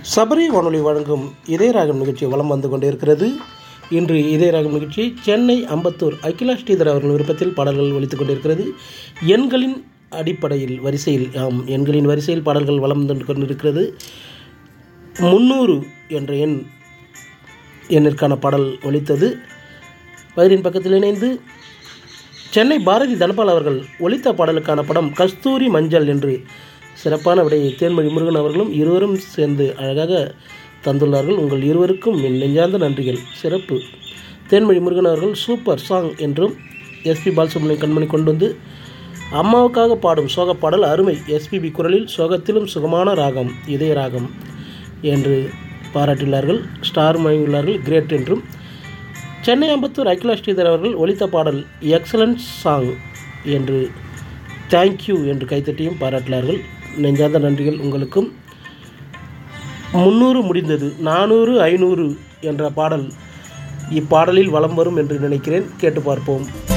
சபரி வானொலி வழங்கும் இதயராகம் நிகழ்ச்சி வலம் வந்து கொண்டிருக்கிறது இன்று இதயராகம் நிகழ்ச்சி சென்னை அம்பத்தூர் அகிலா ஸ்ரீதர் அவர்கள் விருப்பத்தில் பாடல்கள் ஒலித்துக் கொண்டிருக்கிறது எண்களின் அடிப்படையில் வரிசையில் ஆம் எண்களின் வரிசையில் பாடல்கள் வலம் வந்து கொண்டிருக்கிறது முந்நூறு என்ற எண் எண்ணிற்கான பாடல் ஒலித்தது வயிறின் பக்கத்தில் இணைந்து சென்னை பாரதி தனபால் அவர்கள் ஒலித்த பாடலுக்கான படம் கஸ்தூரி மஞ்சள் என்று சிறப்பான விடையை தேன்மொழி முருகன் அவர்களும் இருவரும் சேர்ந்து அழகாக தந்துள்ளார்கள் உங்கள் இருவருக்கும் என் நெஞ்சார்ந்த நன்றிகள் சிறப்பு தேன்மொழி முருகன் அவர்கள் சூப்பர் சாங் என்றும் எஸ்பி பாலசுப்ரமணியம் கண்மணி கொண்டு வந்து அம்மாவுக்காக பாடும் சோக பாடல் அருமை எஸ்பிபி குரலில் சோகத்திலும் சுகமான ராகம் இதய ராகம் என்று பாராட்டியுள்ளார்கள் ஸ்டார் வழங்கியுள்ளார்கள் கிரேட் என்றும் சென்னை அம்பத்தூர் அகிலா ஸ்ரீதர் அவர்கள் ஒலித்த பாடல் எக்ஸலன்ஸ் சாங் என்று தேங்க்யூ என்று கைத்தட்டியும் பாராட்டினார்கள் நெஞ்சார்ந்த நன்றிகள் உங்களுக்கும் முந்நூறு முடிந்தது நானூறு ஐநூறு என்ற பாடல் இப்பாடலில் வலம் வரும் என்று நினைக்கிறேன் கேட்டு பார்ப்போம்